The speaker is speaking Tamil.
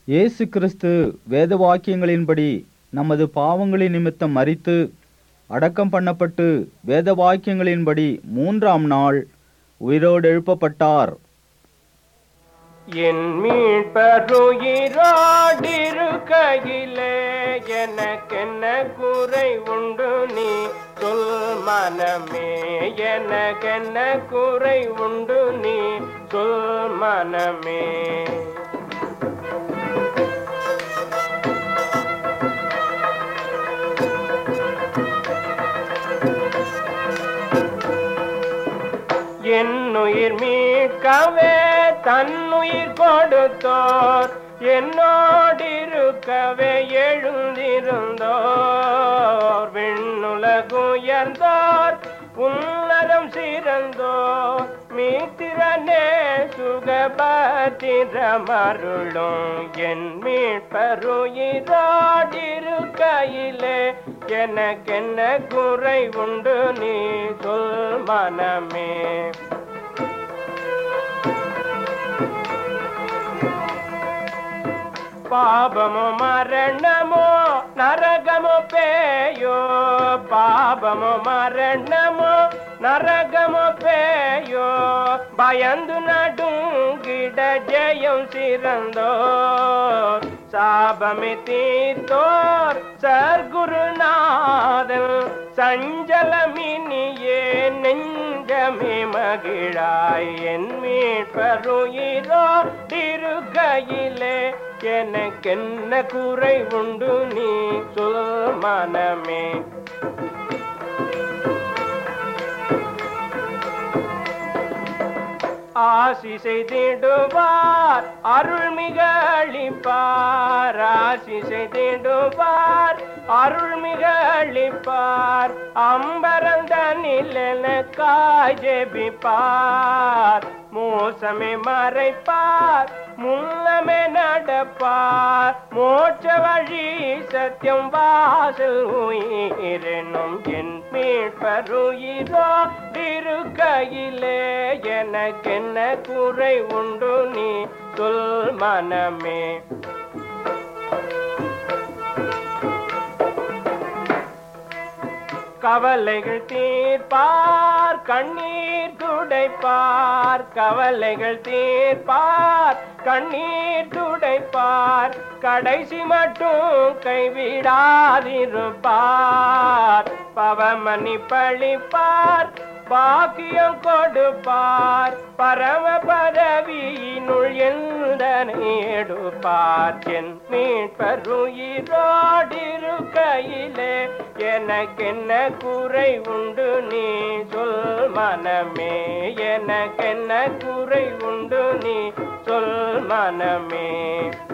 இயேசு கிறிஸ்து வேத வாக்கியங்களின்படி நமது பாவங்களின் நிமித்தம் மரித்து அடக்கம் பண்ணப்பட்டு வேத வாக்கியங்களின்படி மூன்றாம் நாள் உயிரோடு எழுப்பப்பட்டார் என் மீட்பருயிரோடிருக்கையிலே எனக்கென்ன குறை உண்டு நீ சொல் மனமே எனக்கென்ன குறை உண்டு நீ சொல் மனமே என்னுயிர் மீட்கவே தன்னுயிர் கொடுத்தோர் என்னோடிருக்கவே எழுந்திருந்தோர் விண்ணுலகுயர்ந்தோர் உன்னதம் சிறந்தோர் மீத்திரனே சுகபத்திரமருளும் என் மீட்பருயிரோடிருக்கையிலே எனக்கென்ன குறை உண்டு நீ சொல் மனமே పాపము మరణము నరగము పేయో పాపము మరణము నరగము పేయో భయందు నడుంగిడ జయం సిరందో சாபமே தீர்த்தோர் சர்க்குருநாதன் சஞ்சலமினியே நெஞ்சமே மகிழாய் என் மீட்பருயிரோ திருக்கையிலே எனக்கென்ன குறை உண்டு நீ சொல் மனமே ஆசி செய்திடுவார் அருள்மிக அளிப்பார் ஆசி செய்திடுவார் அருள்மிக அளிப்பார் அம்பரந்தனில் எனக்காய் ஜெபிப்பார் மோசமே மறைப்பார் முன்னமே நடப்பார் மோட்ச வழி சத்தியம் வாசல் உயிரெனும் என் மீட்பருயிரோ திருக்கையிலே எனக்கென்ன குறை உண்டு நீ சொல் மனமே கவலைகள் தீர்ப்பார் கண்ணீர் துடைப்பார் கவலைகள் தீர்ப்பார் கண்ணீர் துடைப்பார் கடைசி மட்டும் கைவிடாதிருப்பார் பவமணி பழிப்பார் பாக்கியம் கொடுப்பார் பரம பதவியினுள் எந்தனை எடுப்பார் என் மீட்பருயிரோடிருக்கையிலே எனக்கென்ன குறை உண்டு நீ சொல் மனமே எனக்கென்ன குறை உண்டு நீ சொல் மனமே